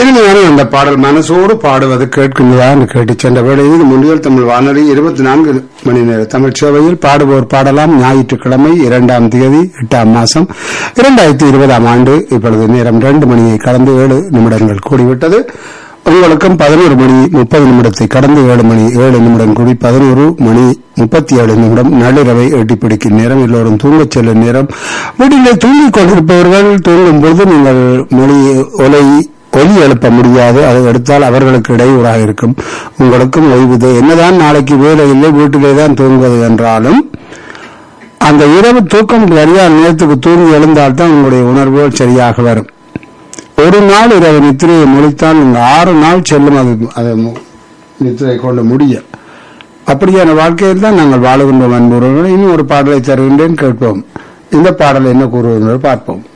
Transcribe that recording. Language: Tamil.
இனிமையான அந்த பாடல் மனசோடு பாடுவது கேட்கின்றதா என்று கேட்டு சென்ற வேளையில் முன்னியல் தமிழ் வானொலி இருபத்தி நான்கு மணி நேர தமிழ் சேவையில் பாடுவோர் பாடலாம் ஞாயிற்றுக்கிழமை இரண்டாம் தேதி எட்டாம் மாசம் இரண்டாயிரத்தி இருபதாம் ஆண்டு இப்பொழுது நேரம் இரண்டு மணியை கடந்து ஏழு நிமிடங்கள் கூடிவிட்டது உங்களுக்கும் பதினோரு மணி முப்பது நிமிடத்தை கடந்து ஏழு மணி ஏழு நிமிடம் கூடி பதினோரு மணி முப்பத்தி ஏழு நிமிடம் நள்ளிரவை எட்டி பிடிக்கும் நேரம் எல்லோரும் தூங்கச் செல்லும் நேரம் வீட்டிலே தூங்கிக் கொண்டிருப்பவர்கள் தூங்கும் பொழுது நீங்கள் மொழி ஒலை ஒலி எழுப்ப முடியாது அதை எடுத்தால் அவர்களுக்கு இடையூறாக இருக்கும் உங்களுக்கும் ஓய்வுது என்னதான் நாளைக்கு வேலை இல்லை வீட்டிலே தான் தூங்குவது என்றாலும் அந்த இரவு தூக்கம் சரியான நேரத்துக்கு தூங்கி எழுந்தால்தான் உங்களுடைய உணர்வுகள் சரியாக வரும் ஒரு நாள் இரவு நித்திரையை முடித்தால் இந்த ஆறு நாள் செல்லும் அது அது மு- நித்திரை கொள்ள முடிய அப்படியான வாழ்க்கையில் தான் நாங்கள் வாழுகின்றோம் அன்புறவர்கள் இன்னும் ஒரு பாடலை தருகின்றேன் கேட்போம் இந்த பாடல் என்ன கூறுவது பார்ப்போம்